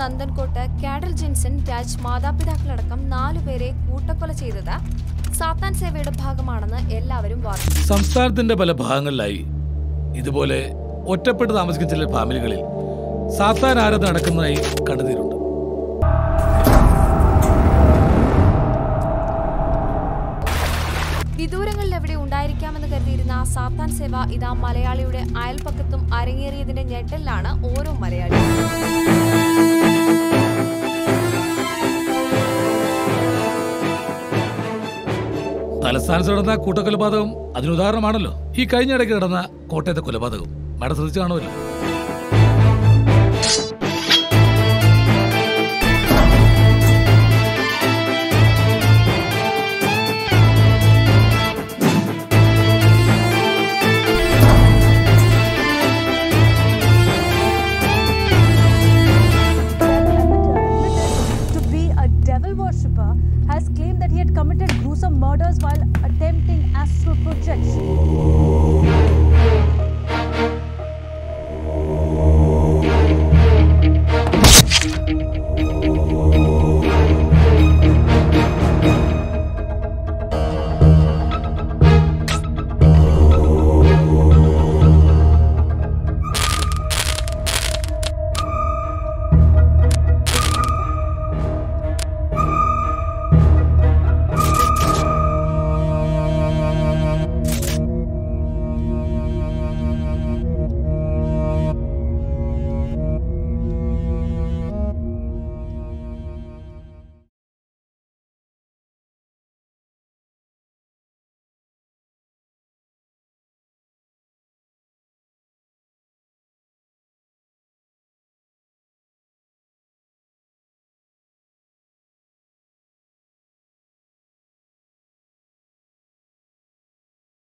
നന്ദൻകോട്ട് കാഡൽ ജിൻസൺ രാജ് മാതാപിതാക്കളടക്കം നാലുപേരെ കൂട്ടക്കൊല ചെയ്തത് സാത്താൻ സേവയുടെ ഭാഗമാണെന്ന് എല്ലാവരും വാദിച്ചു സംസ്ഥാനത്തിന്റെ പല ഭാഗങ്ങളിലായി ഇതുപോലെ ഒറ്റപ്പെട്ട് താമസിക്കുന്ന ചില ഫാമിലികളിൽ സാത്താൻ ആരാധന നടക്കുന്നതായി കണ്ടെത്തിയിട്ടുണ്ട് വിദൂരങ്ങളിൽ എവിടെ ഉണ്ടായിരിക്കാമെന്ന് കരുതിയിരുന്ന സാത്താൻ സേവ ഇതാ മലയാളിയുടെ അയൽപക്കത്തും അരങ്ങേറിയതിന്റെ ഞെട്ടലിലാണ് ഓരോ മലയാളിയും തലസ്ഥാനത്ത് നടന്ന കൂട്ടക്കൊലപാതകം അതിനുദാഹരണമാണല്ലോ ഈ കഴിഞ്ഞ ഇടയ്ക്ക് നടന്ന കോട്ടയത്തെ കൊലപാതകം മാഡം ശ്രദ്ധിച്ചു കാണുമല്ലോ